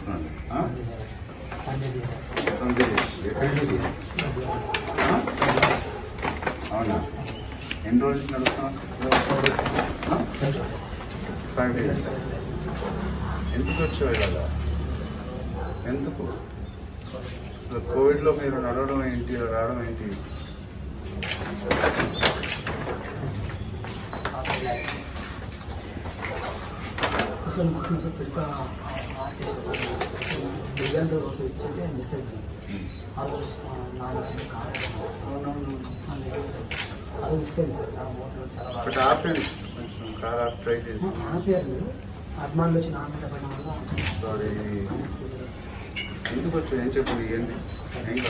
చెప్తున్నాను ఆ? సంజయ్ చేస్తాను సంజయ్ ఎక్కడి నుంచి ఆ? అవునా ఎన్ని రోజులు నడుస్తున్నా ఫైవ్ డేస్ ఎందుకు వచ్చావు ఇలాగా ఎందుకు అసలు కోవిడ్లో మీరు నడవడం ఏంటి రావడం ఏంటి అసలు మాకు అసలు పెద్ద బియ్యం రోజు ఇచ్చింటే మిస్ అయిపోయింది ఆ రోజు ఆ, నాలుగు గంటలకు కావాలి అది మిస్ అయింది సార్ చాలా మోటార్ చాలా బట్ బాగా ఆపండి కొంచెం కార్ ఆఫ్ ట్రై చేసి ఆపారు అభిమానులు వచ్చి నా మీద పడిన వల్ల సారీ ఎందుకు వచ్చావు ఏం చెప్పండి ఏంటి ఏం కావాలి?